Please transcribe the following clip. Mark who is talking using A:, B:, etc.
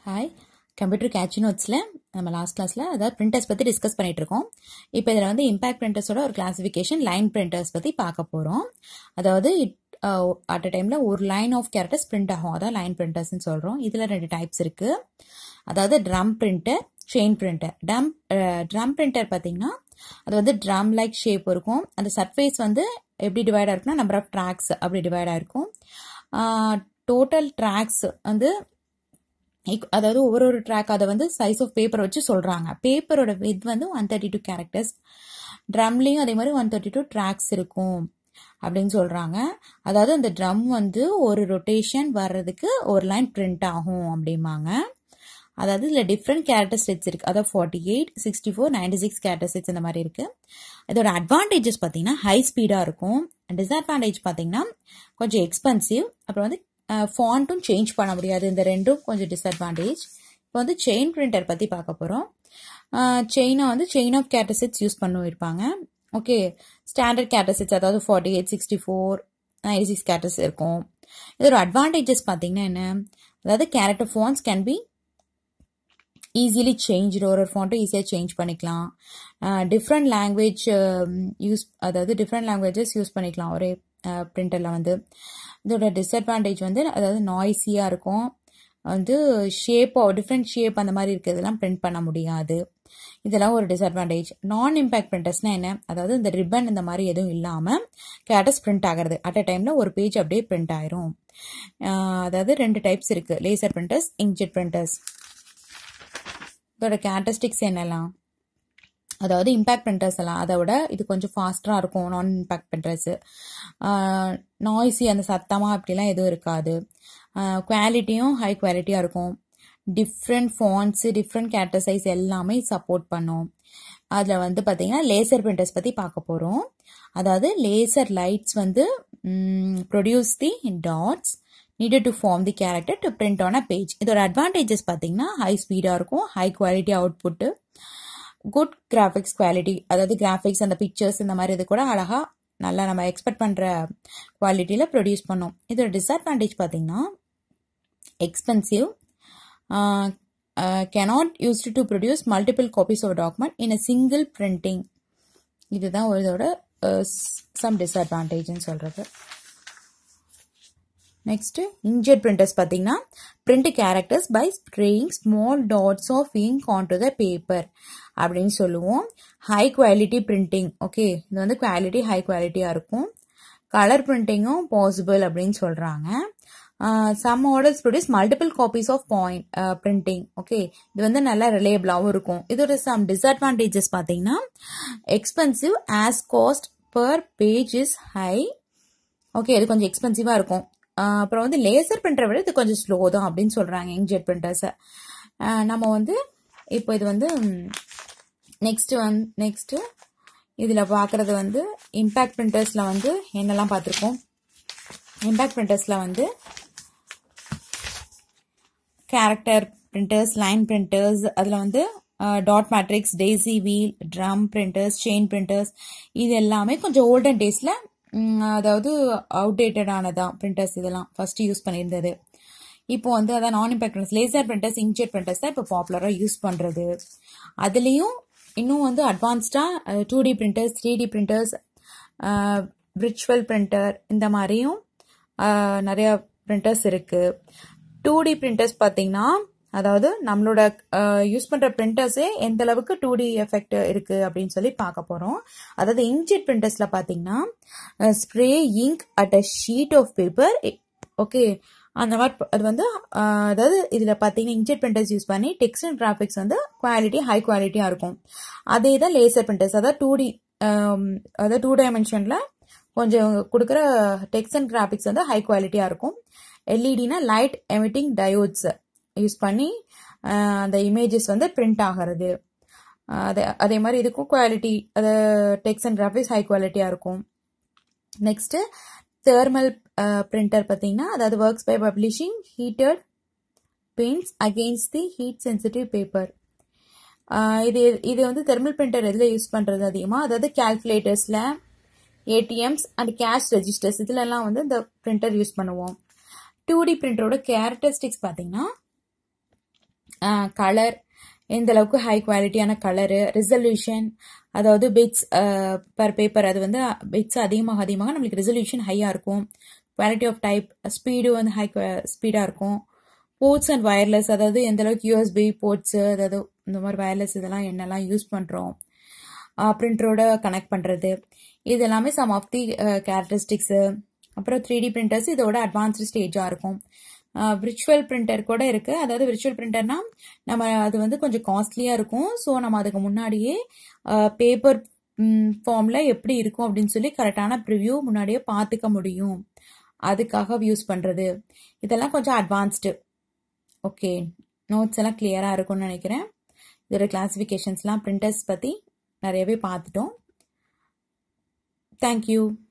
A: hi computer catch நோட்ஸில் நம்ம last கிளாஸில் அதாவது பிரிண்டர்ஸ் பற்றி டிஸ்கஸ் பண்ணிட்டு இருக்கோம் இப்போ இதில் வந்து இம்பேக்ட் பிரிண்டர்ஸோட ஒரு கிளாசிஃபிகேஷன் லைன் பிரிண்டர்ஸ் பற்றி பார்க்க போகிறோம் அதாவது அட் அ டைமில் ஒரு லைன் ஆஃப் கேரக்டர்ஸ் பிரிண்ட் ஆகும் அதான் லைன் பிரிண்டர்ஸ்னு சொல்கிறோம் இதில் ரெண்டு டைப்ஸ் இருக்குது அதாவது drum printer chain printer drum drum printer பார்த்தீங்கன்னா அது வந்து ட்ரம் லைக் ஷேப் இருக்கும் அந்த சர்ஃபேஸ் வந்து எப்படி டிவைட் ஆயிருக்குன்னா நம்பர் ஆஃப் ட்ராக்ஸ் அப்படி டிவைட் ஆயிருக்கும் டோட்டல் ட்ராக்ஸ் வந்து அதாவது ஒரு ஒரு ட்ராக் அதை வந்து சைஸ் ஆஃப் பேப்பர் வச்சு சொல்கிறாங்க பேப்பரோட வித் வந்து ஒன் தேர்ட்டி டூ கேரக்டர்ஸ் ட்ரம்லேயும் அதே மாதிரி ஒன் தேர்ட்டி டூ ட்ராக்ஸ் இருக்கும் அப்படின்னு சொல்கிறாங்க அதாவது அந்த ட்ரம் வந்து ஒரு ரொட்டேஷன் வர்றதுக்கு ஒரு லைன் பிரிண்ட் ஆகும் அப்படிம்பாங்க அதாவது இதில் டிஃப்ரெண்ட் கேரக்டர் செட்ஸ் இருக்குது அதாவது forty eight sixty four ninety six character sets இந்த மாதிரி இருக்குது இதோட அட்வான்டேஜஸ் பார்த்தீங்கன்னா ஹை ஸ்பீடாக இருக்கும் டிஸ்அட்வான்டேஜ் பார்த்தீங்கன்னா கொஞ்சம் எக்ஸ்பென்சிவ் அப்புறம் வந்து ஃபாண்ட்டும் சேஞ்ச் பண்ண முடியாது இந்த ரெண்டும் கொஞ்சம் டிஸ்அட்வான்டேஜ் இப்போ வந்து செயின் பிரிண்டர் பற்றி பார்க்க போகிறோம் செயினை வந்து chain of character sets use பண்ணிருப்பாங்க ஓகே ஸ்டாண்டர்ட் கேரக்டர் செட்ஸ் அதாவது forty eight sixty four ninety six characters இருக்கும் இதோட அட்வான்டேஜஸ் பார்த்தீங்கன்னா என்ன அதாவது character fonts can be easily change ஒரு ஒரு ஃபாண்ட்டும் ஈஸியாக சேஞ்ச் பண்ணிக்கலாம் டிஃப்ரெண்ட் லாங்குவேஜ் யூஸ் அதாவது டிஃப்ரெண்ட் லாங்குவேஜஸ் யூஸ் பண்ணிக்கலாம் ஒரே பிரிண்டரில் வந்து இதோட டிஸ்அட்வான்டேஜ் வந்து அதாவது நாய்ஸியாக இருக்கும் வந்து ஷேப்போ டிஃப்ரெண்ட் ஷேப் அந்த மாதிரி இருக்கிறதெல்லாம் பிரிண்ட் பண்ண முடியாது இதெல்லாம் ஒரு டிஸ்அட்வான்டேஜ் நான் இம்பேக்ட் பிரிண்டர்ஸ்னால் என்ன அதாவது இந்த ரிப்பன் இந்த மாதிரி எதுவும் இல்லாமல் கேட்டஸ் பிரிண்ட் ஆகிறது அட் அ டைமில் ஒரு பேஜ் அப்படியே பிரிண்ட் ஆயிரும் அதாவது ரெண்டு டைப்ஸ் இருக்குது லேசர் பிரிண்டர்ஸ் இங்க்ஜெட் பிரிண்டர்ஸ் இதோட கேரக்டரிஸ்டிக்ஸ் என்னெல்லாம் அதாவது இம்பேக்ட் பிரிண்டர்ஸ் எல்லாம் அதை விட இது கொஞ்சம் ஃபாஸ்டராக இருக்கும் நான் இம்பேக்ட் பிரிண்டர்ஸு நாய்ஸி அந்த சத்தமாக அப்படிலாம் எதுவும் இருக்காது குவாலிட்டியும் ஹை குவாலிட்டியாக இருக்கும் different fonts different character size எல்லாமே சப்போர்ட் பண்ணும் அதில் வந்து பார்த்தீங்கன்னா லேசர் பிரிண்டர்ஸ் பற்றி பார்க்க போகிறோம் அதாவது லேசர் லைட்ஸ் வந்து produce the dots needed to form the character to print on a page இதோட அட்வான்டேஜஸ் பார்த்தீங்கன்னா ஹை ஸ்பீடாக இருக்கும் high quality output good graphics quality அதாவது கிராஃபிக்ஸ் அந்த பிக்சர்ஸ் இந்த மாதிரி இது கூட அழகாக நல்லா நம்ம எக்ஸ்பெக்ட் பண்ணுற குவாலிட்டியில் ப்ரொடியூஸ் பண்ணோம் இதோட டிஸ்அட்வான்டேஜ் பார்த்தீங்கன்னா expensive cannot used to produce multiple copies of document in a single printing இதுதான் ஒரு இதோட சம் டிஸ்அட்வான்டேஜ்னு சொல்கிறது நெக்ஸ்ட் இன்ஜெட் பிரிண்டர்ஸ் பார்த்தீங்கன்னா print characters by spraying small dots of ink on to the paper அப்படின்னு சொல்லுவோம் ஹை குவாலிட்டி பிரிண்டிங் ஓகே இது வந்து குவாலிட்டி ஹை குவாலிட்டியாக இருக்கும் கலர் பிரிண்டிங்கும் பாசிபிள் அப்படின்னு சொல்கிறாங்க some models produce multiple copies of point printing okay இது வந்து நல்லா ரிலேபிளாகவும் இருக்கும் இதோட சம் டிஸ்அட்வான்டேஜஸ் பார்த்தீங்கன்னா expensive as cost per page is high okay இது கொஞ்சம் எக்ஸ்பென்சிவாக இருக்கும் அப்புறம் வந்து லேசர் பிரிண்டரை விட இது கொஞ்சம் ஸ்லோ தான் அப்படின்னு சொல்கிறாங்க இங்க்ஜெட் பிரிண்டர்ஸை நம்ம வந்து இப்போ இது வந்து நெக்ஸ்ட்டு வந் நெக்ஸ்ட்டு இதில் பார்க்குறது வந்து இம்பேக்ட் பிரிண்டர்ஸில் வந்து என்னெல்லாம் பார்த்துருக்கோம் இம்பேக்ட் பிரிண்டர்ஸில் வந்து கேரக்டர் பிரிண்டர்ஸ் லைன் பிரிண்டர்ஸ் அதில் வந்து dot matrix daisy wheel drum printers chain printers இது எல்லாமே கொஞ்சம் ஓல்டன் டேஸில் அதாவது அவுடேட்டடானதான் பிரிண்டர்ஸ் இதெல்லாம் ஃபர்ஸ்ட் யூஸ் பண்ணியிருந்தது இப்போ வந்து அதான் நான் impact printers laser printers inkjet printers தான் இப்போ பாப்புலராக யூஸ் பண்ணுறது அதுலேயும் இன்னும் வந்து அட்வான்ஸ்டாக two D printers three D printers virtual printer இந்த மாதிரியும் நிறைய பிரிண்டர்ஸ் இருக்குது டூ டி பிரிண்டர்ஸ் பார்த்தீங்கன்னா அதாவது நம்மளோட யூஸ் பண்ணுற பிரிண்டர்ஸே எந்த அளவுக்கு டூ டி எஃபெக்ட் இருக்குது அப்படின்னு சொல்லி பார்க்க போகிறோம் அதாவது இங்க்ஜெட் பிரிண்டர்ஸில் பார்த்தீங்கன்னா spray ink at a sheet of paper okay அந்த மாதிரி அது வந்து அதாவது இதில் பார்த்தீங்கன்னா இங்க்ஜெட் பிரிண்டர்ஸ் யூஸ் பண்ணி டெக்ஸ்ட் அண்ட் கிராஃபிக்ஸ் வந்து குவாலிட்டி ஹை குவாலிட்டியாக இருக்கும் அதே தான் லேசர் பிரிண்டர்ஸ் அதாவது டூ டி அதாவது டூ டைமென்ஷனில் கொஞ்சம் கொடுக்குற டெக்ஸ்ட் அண்ட் கிராஃபிக்ஸ் வந்து ஹை குவாலிட்டியாக இருக்கும் எல்இடினா லைட் எமிட்டிங் டயோட்ஸ் யூஸ் பண்ணி அந்த இமேஜஸ் வந்து பிரிண்ட் ஆகிறது அதே அதே மாதிரி இதுக்கும் குவாலிட்டி அது டெக்ஸ்ட் அண்ட் கிராஃபிக்ஸ் ஹை குவாலிட்டியாக இருக்கும் நெக்ஸ்ட்டு தேர்மல் பிரிண்டர் பார்த்தீங்கன்னா அதாவது works by publishing heated paints against the heat sensitive paper இது இது வந்து தெர்மல் பிரிண்டர் எதில் யூஸ் பண்ணுறது அதிகமாக அதாவது கேல்குலேட்டர்ஸில் ஏடிஎம்ஸ் அண்ட் கேஷ் ரெஜிஸ்டர்ஸ் இதுலலாம் வந்து இந்த பிரிண்டர் யூஸ் பண்ணுவோம் டூ டி பிரிண்டரோட கேரக்டரிஸ்டிக்ஸ் பார்த்தீங்கன்னா கலர் எந்த அளவுக்கு ஹை குவாலிட்டியான கலரு ரிசல்யூஷன் அதாவது பிட்ஸ் பர் பேப்பர் அது வந்து பிட்ஸ் அதிகமாக அதிகமாக நம்மளுக்கு ரிசல்யூஷன் ஹையாக இருக்கும் குவாலிட்டி ஆஃப் டைப் ஸ்பீடு வந்து ஹை ஸ்பீடாக இருக்கும் போர்ட்ஸ் அண்ட் வயர்லெஸ் அதாவது எந்த அளவுக்கு யூஎஸ்பி போர்ட்ஸு அதாவது இந்த மாதிரி வயர்லெஸ் இதெல்லாம் என்னெல்லாம் யூஸ் பண்ணுறோம் பிரிண்டரோட கனெக்ட் பண்ணுறது இது எல்லாமே சம் ஆஃப் தி கேரக்டரிஸ்டிக்ஸு அப்புறம் த்ரீ டி பிரிண்டர்ஸ் இதோட அட்வான்ஸ்டு ஸ்டேஜாக இருக்கும் விர்ச்சுவல் பிரிண்டர் கூட இருக்குது அதாவது விர்ச்சுவல் பிரிண்டர்னா நம்ம அது வந்து கொஞ்சம் காஸ்ட்லியாக இருக்கும் ஸோ நம்ம அதுக்கு முன்னாடியே பேப்பர் ஃபார்மில் எப்படி இருக்கும் அப்படின்னு சொல்லி கரெக்டான ப்ரிவ்யூ முன்னாடியே பார்த்துக்க முடியும் அதுக்காக யூஸ் பண்ணுறது இதெல்லாம் கொஞ்சம் அட்வான்ஸ்டு ஓகே நோட்ஸ் எல்லாம் கிளியராக இருக்கும்னு நினைக்கிறேன் இதோட கிளாஸிஃபிகேஷன்ஸ்லாம் பிரிண்டர்ஸ் பற்றி நிறையவே பார்த்துட்டோம் தேங்க்யூ